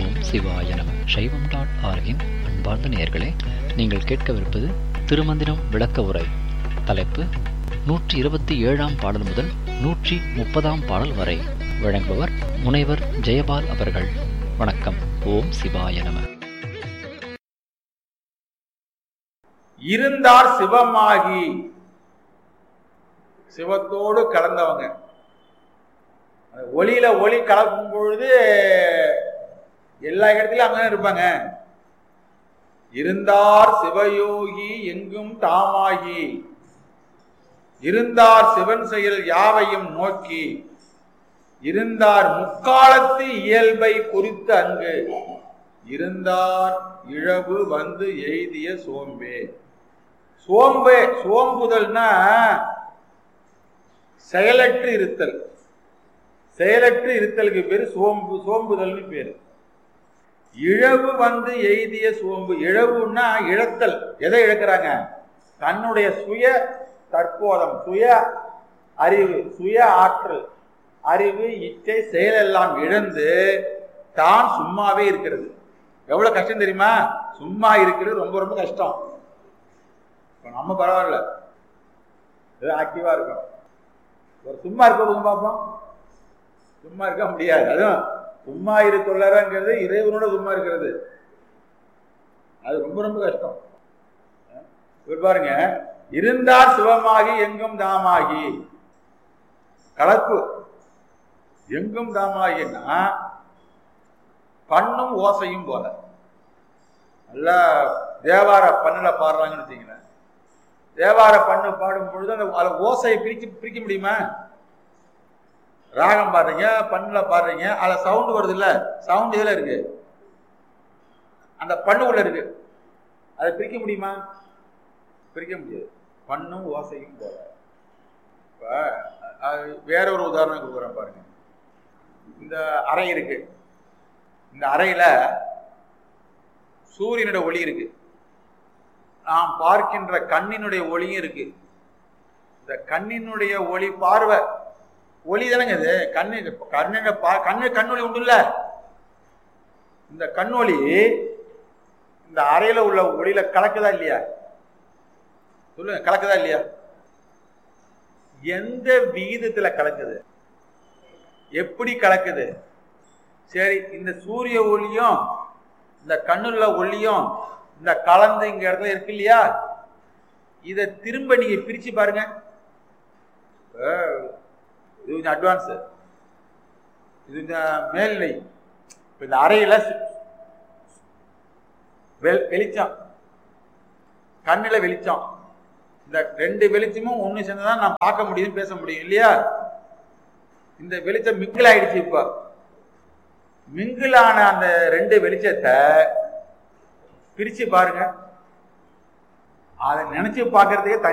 ஓம் சிவாய நம சைவம் டாட் ஆர்கின் அன்பார்ந்த நேயர்களே நீங்கள் கேட்கவிருப்பது திருமந்திரம் விளக்க உரை தலைப்பு நூற்றி இருபத்தி ஏழாம் பாடல் முதல் நூற்றி முப்பதாம் பாடல் வரை வழங்குபவர் முனைவர் ஜெயபால் அவர்கள் வணக்கம் ஓம் சிவாய நம இருந்தார் சிவமாகி சிவத்தோடு கலந்தவங்க அந்த ஒளியில ஒளி கலக்கும் பொழுது எல்லா இடத்துலயும் அங்கதான் இருப்பாங்க இருந்தார் சிவயோகி எங்கும் தாமாகி இருந்தார் சிவன் செயல் யாவையும் நோக்கி இருந்தார் முக்காலத்து இயல்பை குறித்து அங்கு இருந்தார் இழவு வந்து எய்திய சோம்பே சோம்பே சோம்புதல்னா செயலற்று இருத்தல் செயலற்று இருத்தலுக்கு பேரு சோம்பு சோம்புதல்னு பேரு இழவு வந்து எய்திய சோம்பு இழவுன்னா இழத்தல் எதை இழக்கிறாங்க தன்னுடைய சுய தற்போதம் சுய அறிவு சுய ஆற்றல் அறிவு இச்சை செயலெல்லாம் இழந்து தான் சும்மாவே இருக்கிறது எவ்வளவு கஷ்டம் தெரியுமா சும்மா இருக்கிறது ரொம்ப ரொம்ப கஷ்டம் இப்ப நம்ம பரவாயில்ல ஏதோ ஆக்டிவா இருக்கோம் ஒரு சும்மா இருக்க பார்ப்போம் சும்மா இருக்க முடியாது அதுவும் சும்மா இருக்கொள்ளறங்கிறது இறைவனோட சும்மா இருக்கிறது அது ரொம்ப ரொம்ப கஷ்டம் இவர் பாருங்க இருந்தார் சிவமாகி எங்கும் தாமாகி கலப்பு எங்கும் தாமாகின்னா பண்ணும் ஓசையும் போல நல்லா தேவார பண்ணுல பாடுறாங்கன்னு வச்சுங்களேன் தேவார பண்ணு பாடும் பொழுது அந்த அதில் ஓசையை பிரிக்க பிரிக்க முடியுமா ராகம் பாடுறீங்க பண்ணுல பாடுறீங்க அதில் சவுண்டு வருது இல்ல சவுண்ட் இதில் இருக்கு அந்த பண்ணுக்குள்ள இருக்கு அதை பிரிக்க முடியுமா பிரிக்க முடியாது பண்ணும் ஓசையும் போல இப்போ வேற ஒரு உதாரணம் கொடுக்குறேன் பாருங்க இந்த அறை இருக்கு இந்த அறையில சூரியனுடைய ஒளி இருக்கு நாம் பார்க்கின்ற கண்ணினுடைய ஒளியும் இருக்கு இந்த கண்ணினுடைய ஒளி பார்வை ஒளி தானங்க இது கண்ணு கண்ணு கண்ணு கண்ணொளி உண்டு இல்ல இந்த கண்ணொளி இந்த அறையில உள்ள ஒளியில கலக்குதா இல்லையா சொல்லுங்க கலக்குதா இல்லையா எந்த விகிதத்துல கலக்குது எப்படி கலக்குது சரி இந்த சூரிய ஒளியும் இந்த கண்ணுள்ள ஒளியும் இந்த கலந்து இங்க இடத்துல இருக்கு இல்லையா இதை திரும்ப நீங்க பிரிச்சு பாருங்க இது கொஞ்சம் அட்வான்ஸ் இது கொஞ்சம் மேல்நிலை இப்போ இந்த அறையில வெளிச்சம் கண்ணில் வெளிச்சம் இந்த ரெண்டு வெளிச்சமும் ஒன்று சேர்ந்துதான் நான் பார்க்க முடியும் பேச முடியும் இல்லையா இந்த வெளிச்சம் மிங்கிள் ஆயிடுச்சு இப்போ மிங்கிளான அந்த ரெண்டு வெளிச்சத்தை பிரிச்சு பாருங்க அதை நினைச்சு பார்க்கறதுக்கே